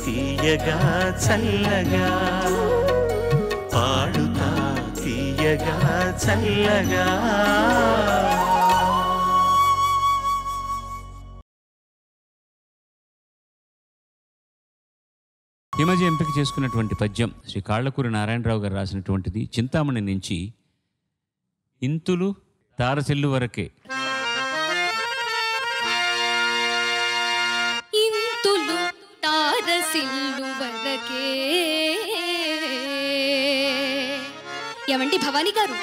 తీయగా చల్లగా పాడుతా తీయగా చల్లగా ఈ మధ్య ఎంపిక చేసుకున్నటువంటి పద్యం శ్రీ కాళ్ళకూరి నారాయణరావు గారు రాసినటువంటిది చింతామణి నుంచి ఇంతులు తారసిల్లు వరకే ఇంతులు తారసిల్లు వరకే ఏమండి భవానీ గారు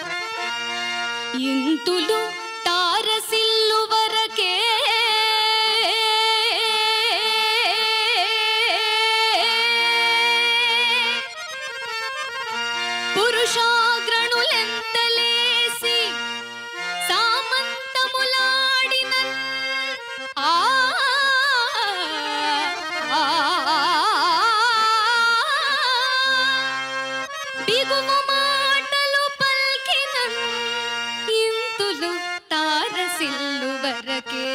ఇంతులు తారసిల్లు వరకే పురుషాగ్రణులెంతలేసి సామంతములాడిన ఆ ఆ, బిగువు మాటలు పల్కిన ఇంతులు తారసిల్లు వరకే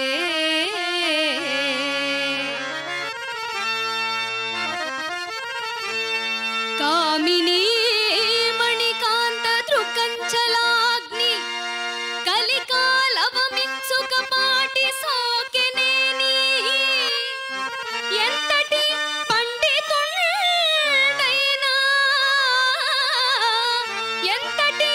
కామినీ మణికాంత దృకంచలాగ్ని కలికాలవమించుక పాటి సోకెనేని ఎంతటి పండితుండైనా ఎంతటి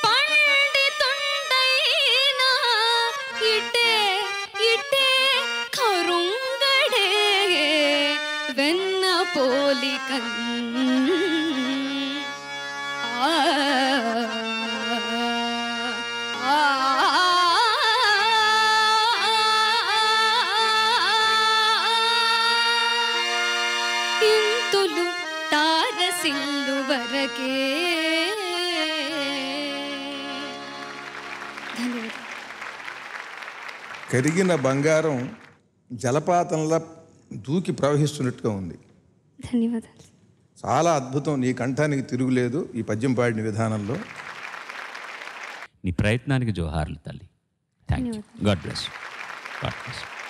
పండితుండైనా ఇటే ఇటే కరుంగడే వెన్న పోలికన్ ఆ ఆ ఇంతులు తారసిల్లు వరకే ధన్యవాదాలు కరిగిన బంగారం జలపాతంలా దూకి ప్రవహిస్తున్నట్టుగా ఉంది ధన్యవాదాలు చాలా అద్భుతం నీ కంఠానికి తిరుగులేదు ఈ పద్యం పాడిన విధానంలో నీ ప్రయత్నానికి జోహార్లు తల్లి thank you God bless God bless